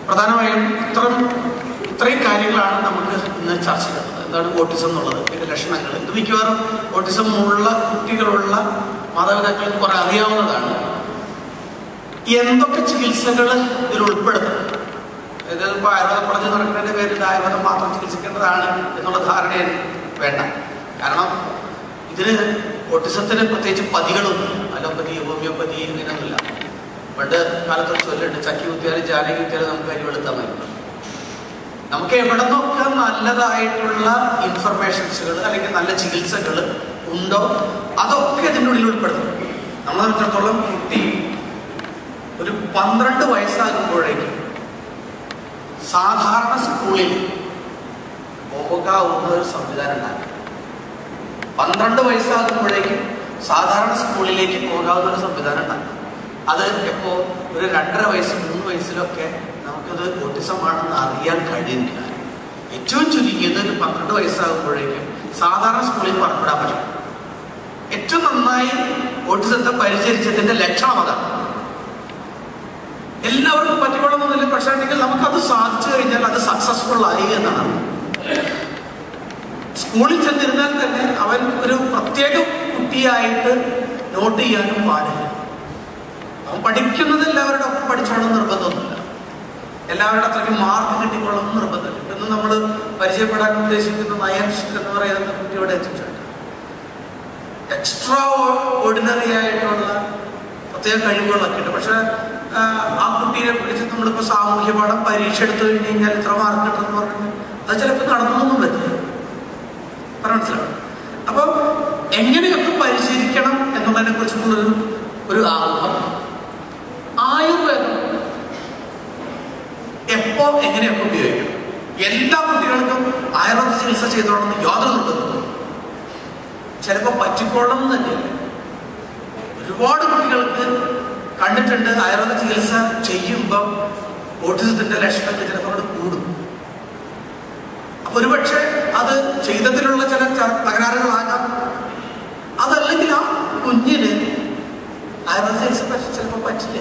പ്രധാനമായും ഇത്രയും ഇത്രയും കാര്യങ്ങളാണ് നമുക്ക് ഇന്ന് ചർച്ച ചെയ്യുന്നത് എന്താണ് ഓട്ടിസം എന്നുള്ളത് ഇതിന്റെ ലക്ഷണങ്ങൾ ഇത് മിക്കവാറും ഓട്ടിസം ഉള്ള കുട്ടികളുള്ള മാതാപിതാക്കൾക്ക് കുറെ അറിയാവുന്നതാണ് എന്തൊക്കെ ചികിത്സകൾ ഇതിൽ ഉൾപ്പെടുത്തണം ഇത് ഇപ്പോൾ ആയുർവേദ കോളേജ് നടക്കുന്നതിന്റെ പേരിൽ ആയുർവേദം മാത്രം ചികിത്സിക്കേണ്ടതാണ് എന്നുള്ള ധാരണ വേണ്ട കാരണം ഇതിന് ഓട്ടിസത്തിന് പ്രത്യേകിച്ച് പതികളൊന്നും അലോപ്പതി ഹോമിയോപ്പതി ഇങ്ങനെയൊന്നുമില്ല പണ്ട് കാലത്തൊരു ചൊല്ലുണ്ട് ചക്കി കുത്തിയാലും ജാനകി കുത്തിയാലും നമുക്ക് അരി വെളുത്താൽ മതി നമുക്ക് എവിടെ നിന്നൊക്കെ നല്ലതായിട്ടുള്ള ഇൻഫർമേഷൻസുകൾ അല്ലെങ്കിൽ നല്ല ചികിത്സകൾ ഉണ്ടോ അതൊക്കെ ഇതിൻ്റെ ഉള്ളിൽ ഉൾപ്പെടുത്തും നമ്മളെ സംബന്ധിച്ചിടത്തോളം കുട്ടി ഒരു പന്ത്രണ്ട് വയസ്സാകുമ്പോഴേക്കും സാധാരണ സ്കൂളിൽ പോകാവുന്ന ഒരു സംവിധാനം ഉണ്ടാകും പന്ത്രണ്ട് വയസ്സാകുമ്പോഴേക്കും സാധാരണ സ്കൂളിലേക്ക് പോകാവുന്ന ഒരു സംവിധാനം ഉണ്ടാകും അത് എപ്പോ ഒരു രണ്ടര വയസ്സ് മൂന്ന് വയസ്സിലൊക്കെ നമുക്കത് ഓട്ടിസമാണെന്ന് അറിയാൻ കഴിയുന്നില്ല ഏറ്റവും ചുരുങ്ങിയത് ഒരു പന്ത്രണ്ട് വയസ്സാകുമ്പോഴേക്കും സാധാരണ സ്കൂളിൽ പുറപ്പെടാൻ പറ്റും ഏറ്റവും നന്നായി ഓട്ടിസത്തെ പരിചരിച്ചതിന്റെ ലക്ഷണം അതാണ് എല്ലാവർക്കും പറ്റിക്കൊള്ളുന്നില്ല പക്ഷേ ഉണ്ടെങ്കിൽ നമുക്കത് സാധിച്ചു കഴിഞ്ഞാൽ അത് സക്സസ്ഫുൾ ആയി എന്നാണ് സ്കൂളിൽ ചെന്നിരുന്നാൽ തന്നെ അവൻ ഒരു പ്രത്യേക കുട്ടിയായിട്ട് നോട്ട് ചെയ്യാനും പാടില്ല അവൻ പഠിക്കുന്നത് എല്ലാവരുടെ ഒപ്പം പഠിച്ചോളം നിർബന്ധമൊന്നുമില്ല എല്ലാവരുടെ അത്രയ്ക്ക് മാർക്ക് കിട്ടിക്കൊള്ളും നിർബന്ധമില്ല ഇന്ന് നമ്മൾ പരിചയപ്പെടാൻ ഉദ്ദേശിക്കുന്ന നയൻസ് എന്ന് പറയുന്ന കുട്ടിയോടെ എത്തിയിട്ടുണ്ട് എക്സ്ട്രാ ഓർഡിനറി ആയിട്ടുള്ള പ്രത്യേക കഴിവുകളൊക്കെ ഉണ്ട് പക്ഷെ ആ, ആ കുട്ടീനെ പിടിച്ച് നമ്മളിപ്പോൾ സാമൂഹ്യ പാഠം പരീക്ഷ എടുത്തു കഴിഞ്ഞ് കഴിഞ്ഞാൽ ഇത്ര മാർക്ക് കിട്ടുമെന്ന് പറഞ്ഞു അത് ചിലപ്പോൾ നടന്നൊന്നും പറ്റില്ല പറഞ്ഞ മനസ്സിലാവും അപ്പൊ എങ്ങനെയൊക്കെ പരിശീലിക്കണം എന്നുള്ളതിനെ കുറിച്ചുള്ളൊരു ഒരു ആമുഖം ആയുർവേദം എപ്പോ എങ്ങനെയൊക്കെ ഉപയോഗിക്കണം എല്ലാ കുട്ടികൾക്കും ആയുർവേദ ചികിത്സ ചെയ്തോളണമെന്ന് യാതൊരു നിർബന്ധവും ചിലപ്പോൾ പറ്റിക്കോളണം എന്ന് തന്നെയില്ല ഒരുപാട് കുട്ടികൾക്ക് കണ്ടിട്ടുണ്ട് ആയുർവേദ ചികിത്സ ചെയ്യുമ്പോൾ ഓട്ടിസത്തിന്റെ ലക്ഷണങ്ങൾ ചിലപ്പോൾ അവിടെ കൂടും അപ്പൊ ഒരുപക്ഷെ അത് ചെയ്തതിലുള്ള ചില ച- തകരാറുകളാകാം അതല്ലെങ്കിൽ ആ കുഞ്ഞിന് ആയുർവേദ ചികിത്സ പറ്റ- ചിലപ്പോൾ പറ്റില്ല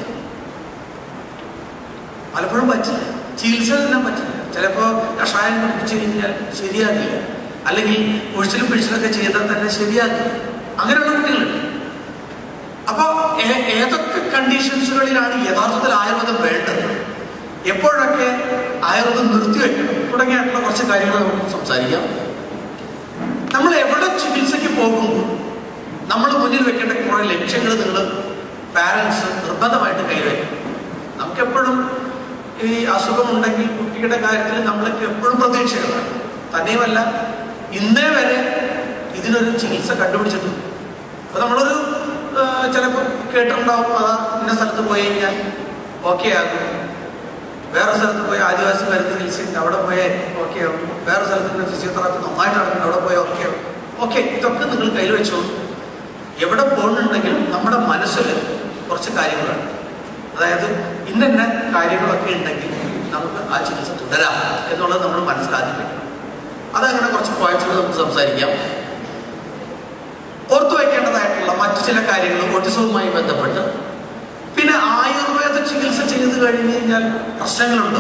പലപ്പോഴും പറ്റില്ല ചികിത്സ തന്നെ പറ്റില്ല ചിലപ്പോൾ കഷായം കുടിപ്പിച്ചു കഴിഞ്ഞാൽ ശരിയാകില്ല അല്ലെങ്കിൽ ഒഴിച്ചിലും പിഴിച്ചിലൊക്കെ ചെയ്താൽ തന്നെ ശരിയാകില്ല അങ്ങനെയുള്ള കുട്ടികളുണ്ട് അപ്പൊ ഏ- ഏതൊക്കെ കണ്ടീഷൻസുകളിലാണ് യഥാർത്ഥത്തിൽ ആയുർവേദം വേണ്ടത് എപ്പോഴൊക്കെ ആയുർവേദം നിർത്തിവെക്കണം തുടങ്ങിയിട്ടുള്ള കുറച്ച് കാര്യങ്ങൾ നമുക്ക് സംസാരിക്കാം നമ്മൾ എവിടെ ചികിത്സയ്ക്ക് പോകുമ്പോൾ നമ്മൾ മുന്നിൽ വെക്കേണ്ട കുറെ ലക്ഷ്യങ്ങൾ നിങ്ങൾ പാരൻസ് നിർബന്ധമായിട്ട് കൈവയ്ക്കണം നമുക്കെപ്പോഴും ഈ അസുഖമുണ്ടെങ്കിൽ കുട്ടിയുടെ കാര്യത്തിൽ നമ്മൾക്ക് എപ്പോഴും പ്രതീക്ഷകളാണ് തന്നെയുമല്ല ഇന്നേ വരെ ഇതിനൊരു ചികിത്സ കണ്ടുപിടിച്ചിട്ടുണ്ട് അപ്പൊ നമ്മളൊരു ചിലപ്പോൾ കേട്ടിട്ടുണ്ടാവും അതാ ഇന്ന സ്ഥലത്ത് പോയി കഴിഞ്ഞാൽ ഓക്കെ ആകും വേറെ സ്ഥലത്ത് പോയി ആദിവാസി മരുന്ന് ചികിത്സയുണ്ട് അവിടെ പോയാൽ ഓക്കെ ആവും വേറെ സ്ഥലത്ത് ഇങ്ങനെ ഫിസിയോതെറാപ്പി നന്നായിട്ട് നടക്കുന്നുണ്ട് അവിടെ പോയാൽ ഓക്കെ ആവും ഓക്കെ ഇതൊക്കെ നിങ്ങൾ കയ്യിൽ വെച്ചോളൂ എവിടെ പോകുന്നുണ്ടെങ്കിലും നമ്മുടെ മനസ്സിൽ കുറച്ച് കാര്യങ്ങളാണ് അതായത് ഇന്ന കാര്യങ്ങളൊക്കെ ഉണ്ടെങ്കിൽ നമുക്ക് ആ ചികിത്സ തുടരാം എന്നുള്ളത് നമ്മൾ മനസ്സിലാക്കിക്കണം അതങ്ങനെ കുറച്ച് പോയിന്റ്സുകൾ നമുക്ക് സംസാരിക്കാം ഓർത്തു വയ്ക്കേണ്ടതായിട്ടുള്ള മറ്റു ചില കാര്യങ്ങൾ ഓട്ടിസവുമായി ബന്ധപ്പെട്ട് പിന്നെ ആയുർവേദ ചികിത്സ ചെയ്ത് കഴിഞ്ഞു കഴിഞ്ഞാൽ പ്രശ്നങ്ങളുണ്ടോ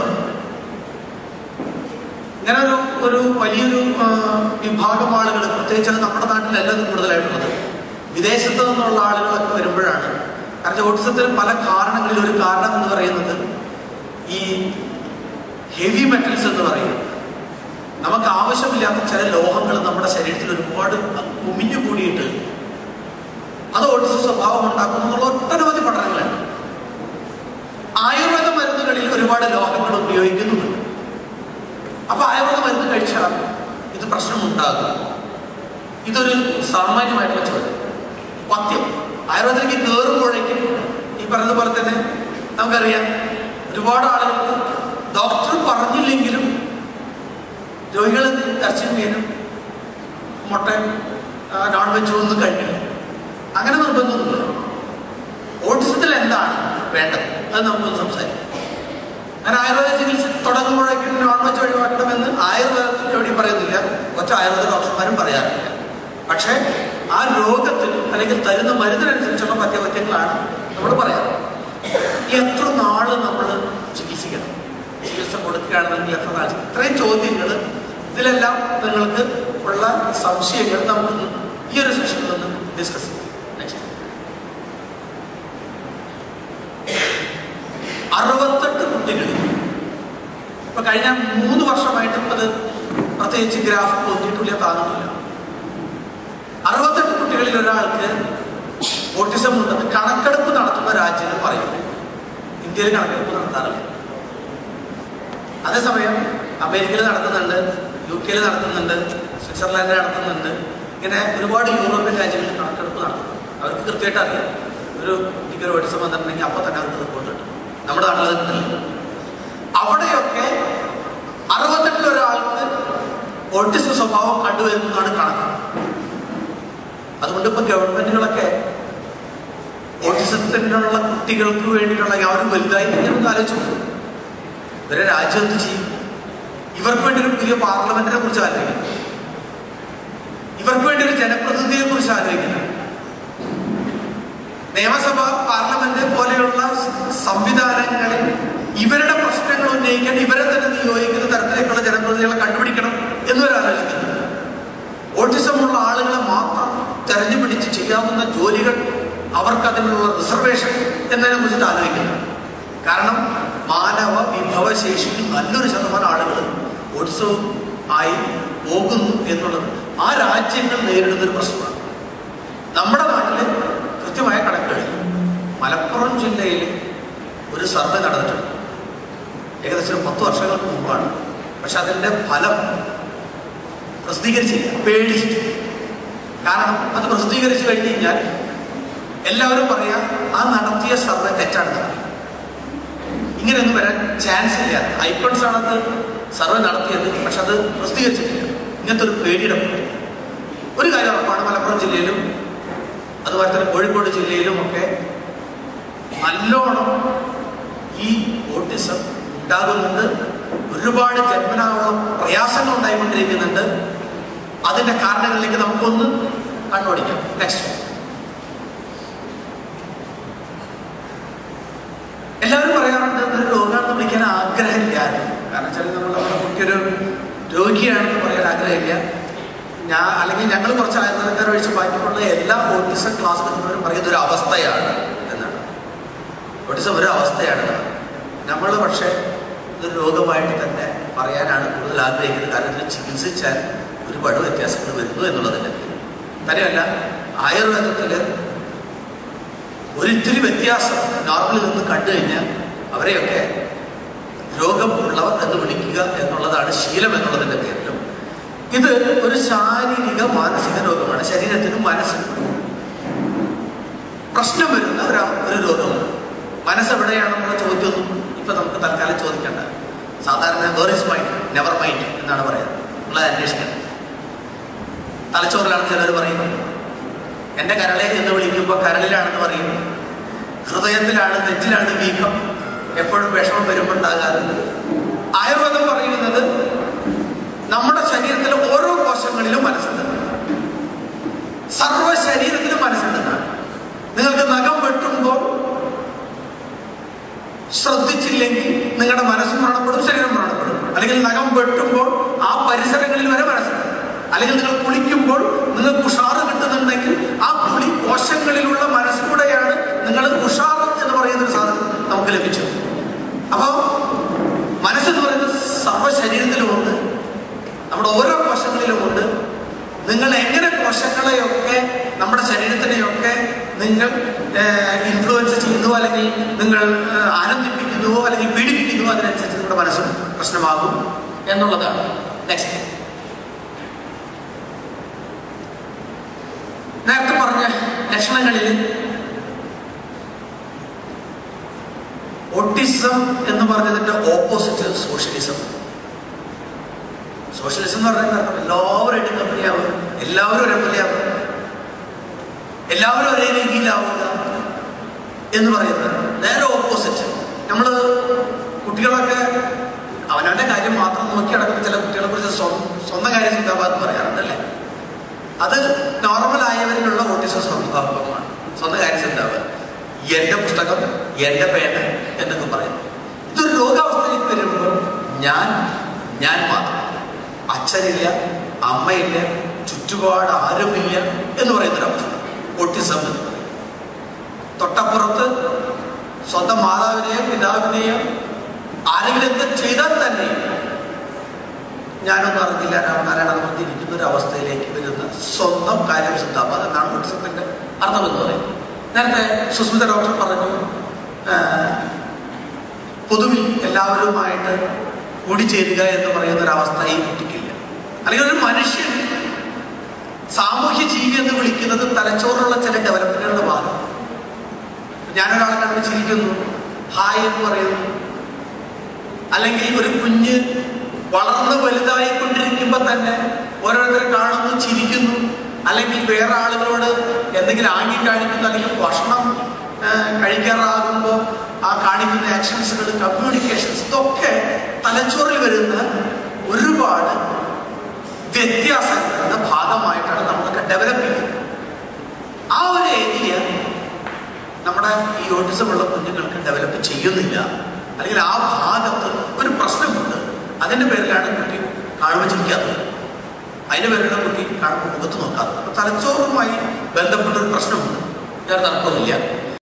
ഇങ്ങനെ ഒരു ഒരു വലിയൊരു ആ, വിഭാഗം ആളുകൾ പ്രത്യേകിച്ച് അത് നമ്മുടെ നാട്ടിലല്ല ഇത് കൂടുതലായിട്ടുള്ളത് വിദേശത്ത് നിന്നുള്ള ആളുകളൊക്കെ വരുമ്പോഴാണ് കാരണം ഓട്ടിസത്തിന് പല കാരണങ്ങളിൽ ഒരു കാരണം എന്ന് പറയുന്നത് ഈ ഹെവി മെറ്റൽസ് എന്ന് പറയുന്നത് നമുക്ക് ആവശ്യമില്ലാത്ത ചില ലോഹങ്ങൾ നമ്മുടെ ശരീരത്തിൽ ഒരുപാട് കുമിഞ്ഞു കൂടിയിട്ട് അത് ഓട്ടിസ സ്വഭാവം ഉണ്ടാക്കുന്നു എന്നുള്ള ഒട്ടനവധി പഠനങ്ങളുണ്ട് ആയുർവേദ മരുന്നുകളിൽ ഒരുപാട് ലോഹങ്ങൾ ഉപയോഗിക്കുന്നുണ്ട് അപ്പൊ ആയുർവേദ മരുന്ന് കഴിച്ചാൽ ഇത് പ്രശ്നമുണ്ടാകും ഇതൊരു സാമാന്യമായിട്ടുള്ള ചോദ്യം പഥ്യം ആയുർവേദത്തിലേക്ക് കയറുമ്പോഴേക്കും ഈ പറഞ്ഞതുപോലെ തന്നെ നമുക്കറിയാം ഒരുപാട് ആളുകൾക്ക് ഡോക്ടർ പറഞ്ഞില്ലെങ്കിലും രോഗികൾ ഇറച്ചി മീനും മുട്ട നോൺ വെജ് ഒന്നും കഴിക്കില്ല അങ്ങനെ നിർബന്ധമൊന്നുമില്ല ഓട്ടിസത്തിൽ എന്താണ് വേണ്ടത് അത് നമുക്കൊന്ന് സംസാരിക്കാം ഞാൻ ആയുർവേദ ചികിത്സ തുടങ്ങുമ്പോഴേക്കും നോൺ വെജ് ഒഴിവാക്കണമെന്ന് ആയുർവേദത്തിൽ എവിടെയും പറയുന്നില്ല ഒറ്റ ആയുർവേദ ഡോക്ടർമാരും പറയാറില്ല പക്ഷേ ആ രോഗത്തിന് അല്ലെങ്കിൽ തരുന്ന മരുന്നിനനുസരിച്ചുള്ള പഥ്യപഥ്യങ്ങളാണ് നമ്മൾ പറയാറ് എത്ര നാള് നമ്മൾ ചികിത്സിക്കണം ചികിത്സ കൊടുക്കുകയാണെന്നുണ്ടെങ്കിൽ എത്ര നാൾ ചെയ്യും? ഇത്രയും ചോദ്യങ്ങൾ ഇതിലെല്ലാം നിങ്ങൾക്ക് ഉള്ള സംശയങ്ങൾ നമുക്ക് ഈ ഒരു സെഷനിൽ നിന്ന് ഡിസ്കസ് ചെയ്യാം നെക്സ്റ്റ് അറുപത്തെട്ട് കുട്ടികളിൽ ഇപ്പൊ കഴിഞ്ഞ മൂന്ന് വർഷമായിട്ട് ഇപ്പൊ അത് പ്രത്യേകിച്ച് ഗ്രാഫ് പൊന്തിയിട്ടില്ല താങ്ങുന്നില്ല അറുപത്തെട്ട് കുട്ടികളിൽ ഒരാൾക്ക് ഓട്ടിസം ഉണ്ടെന്ന് കണക്കെടുപ്പ് നടത്തുന്ന രാജ്യങ്ങൾ പറയുന്നു ഇന്ത്യയിൽ കണക്കെടുപ്പ് നടത്താറില്ല അതേസമയം അമേരിക്കയിൽ നടത്തുന്നുണ്ട് യു കെയിൽ നടത്തുന്നുണ്ട് സ്വിറ്റ്സർലാൻഡിൽ നടത്തുന്നുണ്ട് ഇങ്ങനെ ഒരുപാട് യൂറോപ്യൻ രാജ്യങ്ങളിൽ കണക്കെടുപ്പ് നടത്തുന്നു അവർക്ക് കൃത്യമായിട്ട് അറിയാം ഒരു കുട്ടിക്ക് ഒരു ഓട്ടിസം വന്നിട്ടുണ്ടെങ്കിൽ അപ്പോൾ തന്നെ അവർക്ക് റിപ്പോർട്ട് കിട്ടും നമ്മുടെ നാട്ടിൽ അത് കിട്ടില്ല അവിടെയൊക്കെ അറുപത്തെട്ടിൽ ഒരാൾക്ക് ഓട്ടിസം സ്വഭാവം കണ്ടുവരുന്നതാണ് കണക്ക് അതുകൊണ്ട് ഇപ്പൊ ഗവൺമെന്റുകളൊക്കെ ഓട്ടിസത്തിനുള്ള കുട്ടികൾക്ക് വേണ്ടിയിട്ടുള്ള അവരും വലുതായി ഒന്ന് ആലോചിച്ചു നോക്കൂ. ഇവരെ രാജ്യം എന്ത് ചെയ്യും ഇവർക്ക് വേണ്ടി ഒരു പുതിയ പാർലമെന്റിനെ കുറിച്ച് ആലോചിക്കണം ഇവർക്ക് വേണ്ടി ഒരു ജനപ്രതിനിധിയെ കുറിച്ച് ആലോചിക്കണം നിയമസഭ പാർലമെന്റ് പോലെയുള്ള സംവിധാനങ്ങളിൽ ഇവരുടെ പ്രശ്നങ്ങൾ ഉന്നയിക്കാൻ ഇവരെ തന്നെ നിയോഗിക്കുന്ന തരത്തിലേക്കുള്ള ജനപ്രതിനിധികളെ കണ്ടുപിടിക്കണം എന്നൊരാലോചിക്കുന്നു ഓട്ടിസമുള്ള ആളുകളെ മാത്രം തെരഞ്ഞു പിടിച്ച് ചെയ്യാവുന്ന ജോലികൾ അവർക്ക് അതിനുള്ള റിസർവേഷൻ എന്നതിനെ കുറിച്ചിട്ട് ആലോചിക്കുന്നു കാരണം മാനവ വിഭവശേഷിയിൽ നല്ലൊരു ശതമാനം ആളുകൾ ഓട്ടിസവും ആയി പോകുന്നു എന്നുള്ളത് ആ രാജ്യങ്ങൾ നേരിടുന്ന ഒരു പ്രശ്നമാണ് നമ്മുടെ നാട്ടിൽ കൃത്യമായ കണക്കുകൾ മലപ്പുറം ജില്ലയിൽ ഒരു സർവേ നടന്നിട്ടുണ്ട് ഏകദേശം പത്ത് വർഷങ്ങൾക്ക് മുമ്പാണ് പക്ഷെ അതിൻ്റെ ഫലം പ്രസിദ്ധീകരിച്ചില്ല പേടിച്ചിട്ട് കാരണം അത് പ്രസിദ്ധീകരിച്ചു കഴിഞ്ഞ് കഴിഞ്ഞാൽ എല്ലാവരും പറയാം ആ നടത്തിയ സർവേ തെറ്റാണെന്ന് പറയും ഇങ്ങനെയൊന്നും വരാൻ ചാൻസ് ഇല്ല ഐക്കോൺസ് ആണത് സർവേ നടത്തിയത് പക്ഷെ അത് പ്രസിദ്ധീകരിച്ചിട്ടില്ല ഇങ്ങനത്തെ ഒരു പേടിയുടെ പുറത്ത്. ഒരു കാര്യം ഉറപ്പാണ് മലപ്പുറം ജില്ലയിലും അതുപോലെ തന്നെ കോഴിക്കോട് ജില്ലയിലും ഒക്കെ നല്ലോണം ഈ ഓട്ടിസം ഉണ്ടാകുന്നുണ്ട് ഒരുപാട് ജന്മനായുള്ള പ്രയാസങ്ങൾ ഉണ്ടായിക്കൊണ്ടിരിക്കുന്നുണ്ട് അതിന്റെ കാരണങ്ങളിലേക്ക് നമുക്കൊന്ന് കണ്ണോടിക്കാം നെക്സ്റ്റ് എല്ലാവരും പറയാറുണ്ട് ഒരു രോഗാണെന്ന് വിളിക്കാൻ ആഗ്രഹമില്ല കാരണം വെച്ചാൽ നമ്മൾ നമ്മുടെ കുട്ടിയൊരു രോഗിയാണെന്ന് പറയാൻ ആഗ്രഹമില്ല ഞാൻ അല്ലെങ്കിൽ ഞങ്ങൾ കുറച്ച് ആയുർവേദക്കാർ ഒഴിച്ച് ബാക്കിയുള്ള എല്ലാ ഓട്ടിസം ക്ലാസ് എടുക്കുന്നവരും പറയുന്ന ഒരു അവസ്ഥയാണ് എന്നാണ് ഓട്ടിസം ഒരു അവസ്ഥയാണ് നമ്മൾ പക്ഷേ ഇതൊരു രോഗമായിട്ട് തന്നെ പറയാനാണ് കൂടുതൽ ആഗ്രഹിക്കുന്നത് കാരണം ഇതിന് ചികിത്സിച്ചാൽ ഒരുപാട് വ്യത്യാസങ്ങൾ വരുന്നു എന്നുള്ളതിൻ്റെ പേരിൽ തന്നെയല്ല ആയുർവേദത്തിൽ ഒരിത്തിരി വ്യത്യാസം നോർമലിൽ നിന്ന് കണ്ടു കഴിഞ്ഞാൽ അവരെയൊക്കെ രോഗം ഉള്ളവർ എന്ന് വിളിക്കുക എന്നുള്ളതാണ് ശീലം എന്നുള്ളതിൻ്റെ പേരിലും ഇത് ഒരു ശാരീരിക മാനസിക രോഗമാണ് ശരീരത്തിനും മനസ്സിനും പ്രശ്നം വരുന്ന ഒരു ഒരു രോഗമാണ് മനസ്സെവിടെയാണെന്നുള്ള ചോദ്യമൊന്നും ഇപ്പൊ നമുക്ക് തൽക്കാലം ചോദിക്കണ്ട സാധാരണ where is mind never mind എന്നാണ് പറയുന്നത് നിങ്ങളത് അന്വേഷിക്കണം തലച്ചോറിലാണ് ചിലർ പറയുന്നത് എന്റെ കരളെ എന്ന് വിളിക്കുമ്പോൾ കരളിലാണെന്ന് പറയും ഹൃദയത്തിലാണ് നെറ്റിലാണ് വീക്കം എപ്പോഴും വിഷമം വരുമ്പോൾ ഉണ്ടാകാറുണ്ട് ആയുർവേദം പറയുന്നത് നമ്മുടെ ശരീരത്തിലെ ഓരോ കോശങ്ങളിലും മനസ്സുണ്ട് സർവ്വ ശരീരത്തിലും മനസ്സുണ്ടെന്നാണ് നിങ്ങൾക്ക് നഖം വെട്ടുമ്പോൾ ശ്രദ്ധിച്ചില്ലെങ്കിൽ നിങ്ങളുടെ മനസ്സും മരണപ്പെടും ശരീരം മരണപ്പെടും അല്ലെങ്കിൽ നഖം വെട്ടുമ്പോൾ ആ പരിസരങ്ങളിൽ വരെ മനസ്സുണ്ട് അല്ലെങ്കിൽ നിങ്ങൾ കുളിക്കുമ്പോൾ നിങ്ങൾക്ക് ഉഷാറ് കിട്ടുന്നുണ്ടെങ്കിൽ ആ കുളി കോശങ്ങളിലുള്ള മനസ്സിലൂടെയാണ് നിങ്ങൾ ഉഷാർ എന്ന് പറയുന്ന ഒരു സാധനം നമുക്ക് ലഭിച്ചത് അപ്പോൾ മനസ്സെന്ന് പറയുന്നത് സർവ്വ ശരീരത്തിലുമുണ്ട് നമ്മുടെ ഓരോ കോശങ്ങളിലുമുണ്ട് നിങ്ങൾ എങ്ങനെ കോശങ്ങളെയൊക്കെ നമ്മുടെ ശരീരത്തിനെയൊക്കെ നിങ്ങൾ ഇൻഫ്ലുവൻസ് ചെയ്യുന്നുവോ അല്ലെങ്കിൽ നിങ്ങൾ ഏഹ്, ആനന്ദിപ്പിക്കുന്നുവോ അല്ലെങ്കിൽ പീഡിപ്പിക്കുന്നുവോ അതിനനുസരിച്ച് നിങ്ങളുടെ മനസ്സും പ്രശ്നമാകും എന്നുള്ളതാണ് നെക്സ്റ്റ് നേരത്തെ പറഞ്ഞ ലക്ഷണങ്ങളിൽ ഓട്ടിസം എന്ന് പറഞ്ഞതിന്റെ ഓപ്പോസിറ്റ് സോഷ്യലിസം സോഷ്യലിസം എന്ന് പറഞ്ഞാൽ എന്താ? എല്ലാവരും കമ്പനിയാവുക എല്ലാവരും ഒരേപോലെയാവുക എല്ലാവരും ഒരേ രീതിയിലാവുക എന്ന് പറയുന്നത് നേരെ ഓപ്പോസിറ്റ് നമ്മൾ കുട്ടികളൊക്കെ അവനവന്റെ കാര്യം മാത്രം നോക്കി നടക്കുന്ന ചില കുട്ടികളെ കുറിച്ച് സ്വ- സ്വന്തം കാര്യം ചിന്താഭാഗത്ത് പറയാറുണ്ട് അല്ലേ അത് നോർമൽ ആയവരിലുള്ള ഓട്ടിസം സ്വഭാവമാണ് സ്വന്തം കാര്യം ചിന്താവ് എന്റെ പുസ്തകം എന്റെ പേന എന്നൊക്കെ പറയുന്നു ഇതൊരു രോഗാവസ്ഥയിലേക്ക് വരുമ്പോൾ ഞാൻ ഞാൻ മാത്രം അച്ഛനില്ല അമ്മയില്ല ചുറ്റുപാട് ആരുമില്ല എന്ന് പറയുന്നൊരവസ്ഥ ഓട്ടിസം എന്ന് പറയും തൊട്ടപ്പുറത്ത് സ്വന്തം മാതാവിനെയോ പിതാവിനെയോ ആരെങ്കിലും എന്ത് ചെയ്താൽ തന്നെ ഞാനൊന്നും അറിഞ്ഞില്ല രാമനാരായണൻ പറഞ്ഞിരിക്കുന്ന ഒരു അവസ്ഥയിലേക്ക് വരുന്ന സ്വന്തം കാര്യം ശ്രദ്ധാപ എന്നാണ് ഓട്ടിസത്തിന്റെ അർത്ഥം എന്ന് പറയുന്നത് നേരത്തെ സുസ്മിത ഡോക്ടർ പറഞ്ഞു ആ, പൊതുവിൽ എല്ലാവരുമായിട്ട് കൂടിച്ചേരുക എന്ന് പറയുന്ന ഒരു അവസ്ഥ ഈ കുട്ടിക്കില്ല അല്ലെങ്കിൽ ഒരു മനുഷ്യൻ സാമൂഹ്യ ജീവി എന്ന് വിളിക്കുന്നത് തലച്ചോറിലുള്ള ചില ഡെവലപ്മെന്റുകളുടെ ഭാഗം ഞാനൊരാളെ കണ്ട് ചിരിക്കുന്നു ഹായ് എന്ന് പറയുന്നു അല്ലെങ്കിൽ ഒരു കുഞ്ഞ് വളർന്ന് വലുതായിക്കൊണ്ടിരിക്കുമ്പോൾ തന്നെ ഓരോരുത്തരെ കാണുന്നു ചിരിക്കുന്നു അല്ലെങ്കിൽ വേറെ ആളുകളോട് എന്തെങ്കിലും ആംഗ്യം കാണിക്കുന്നു അല്ലെങ്കിൽ ഭക്ഷണം ആ, കഴിക്കാറാകുമ്പോൾ ആ കാണിക്കുന്ന ആക്ഷൻസുകൾ കമ്മ്യൂണിക്കേഷൻസ് ഇതൊക്കെ തലച്ചോറിൽ വരുന്ന ഒരുപാട് വ്യത്യാസങ്ങളുടെ ഭാഗമായിട്ടാണ് നമ്മളൊക്കെ ഡെവലപ്പ് ചെയ്യുന്നത് ആ ഒരു ഏരിയ നമ്മുടെ ഈ ഓട്ടിസം ഉള്ള കുഞ്ഞുങ്ങൾക്ക് ഡെവലപ്പ് ചെയ്യുന്നില്ല അല്ലെങ്കിൽ ആ ഭാഗത്ത് ഒരു പ്രശ്നമുണ്ട് അതിന്റെ പേരിലാണ് കുട്ടി കാണുമ്പോൾ ചിരിക്കാത്തത് അതിന്റെ പേരിലാണ് കുട്ടി കാണുമ്പോൾ മുഖത്ത് നോക്കാത്തത് അപ്പൊ തലച്ചോറുമായി ബന്ധപ്പെട്ട ഒരു പ്രശ്നമുണ്ട് വേറെ തർക്കമില്ല